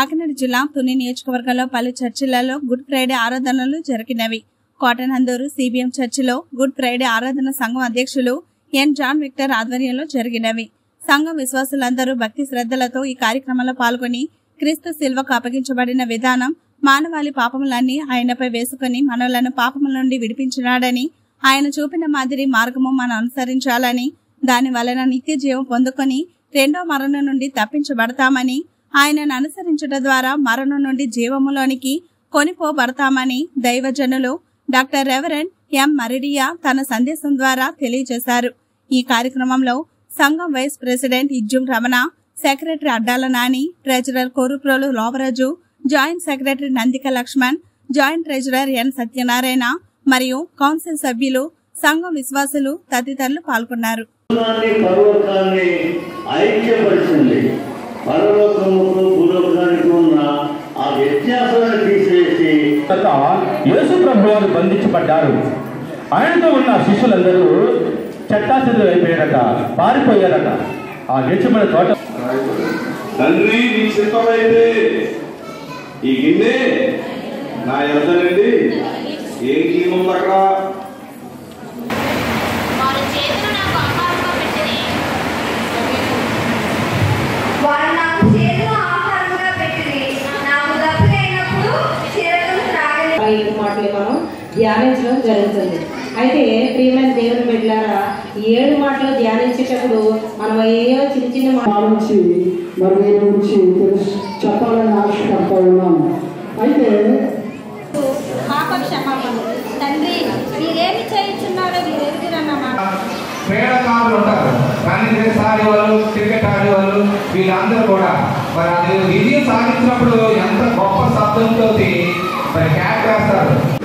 కాకినాడ జిల్లా తుని నియోజకవర్గంలో పలు చర్చిలలో గుడ్ ఫ్రైడే ఆరాధనలు జరిగినవి కోటనందూరు సిబిఎం చర్చిలో గుడ్ ఫ్రైడే ఆరాధన సంఘం అధ్యక్షులు ఎన్ జాన్ విక్టర్ ఆధ్వర్యంలో జరిగినవి సంఘం విశ్వాసులందరూ భక్తి శ్రద్ధలతో ఈ కార్యక్రమంలో పాల్గొని క్రీస్తు శిల్వకు అప్పగించబడిన విధానం మానవాళి పాపములన్నీ ఆయనపై వేసుకుని మనలను పాపముల నుండి విడిపించినాడని ఆయన చూపిన మాదిరి మార్గము మనం అనుసరించాలని దాని వలన నిత్య జీవం పొందుకొని రెండో మరణం నుండి తప్పించబడతామని ఆయనను అనుసరించుట ద్వారా మరణం నుండి జీవములోనికి కొనిపోబడతామని దైవజనులు డాక్టర్ రెవరెండ్ ఎం మరిడియా తన సందేశం ద్వారా తెలియజేశారు ఈ కార్యక్రమంలో సంఘం vice president Ijjum Ramana secretary Addala Nani treasurer Koruprolu Lovaraju joint secretary Nandika Lakshman joint treasurer N Satyanarayana మరియు కౌన్సిల్ సభ్యులు సంఘం విశ్వాసులు తదితరులు పాల్గొన్నారు పరలోకాన్ని పరలోకాన్ని ఐక్యపరిచింది పరలోకముకు భూలోకానికి ఉన్న ఆ వ్యత్యాసాన్ని తీసివేసి తర్వాత యేసు ప్రభు వారు బంధించబడ్డారు ఆయనతో ఉన్న శిష్యులందరూ చట్టాచదులు అయిపోయారట పారిపోయారట ఆ గెచ్చబడిన తోట తండ్రి నీ చిత్తమైతే ఈ గిన్నె నా ఎద్దనండి ఏం కీముంది అక్కడ వారి చేతులు నాకు ఆహారంగా పెట్టిరి వారు నాకు చేతులు ఆహారంగా పెట్టింది నాకు దప్పులైనప్పుడు చిరకలు త్రాగలేదు ఐదు మాటలు మనం ధ్యానించడం జరుగుతుంది అయితే ప్రియమైన దేవుని బిడ్డలారా ఈ ఏడు మాటలు ధ్యానించేటప్పుడు మనం ఏయో చిన్న చిన్న మా- భావించి మరి దీని గురించి తెలుసు చెప్పాలని ఆశపడతా ఉన్నాను అయితే పాప క్షమాపణ తండ్రి మీరేమి చేయించున్నారో మీరు ఎరుగురన్నమాట క్రీడాకారులు ఉంటారు రన్నింగ్ రేస్ ఆడేవాళ్ళు క్రికెట్ ఆడేవాళ్ళు వీళ్ళందరూ కూడా మరి అది విజయం సాధించినప్పుడు ఎంత గొప్ప శబ్దంతో మరి క్యాట్ వేస్తారు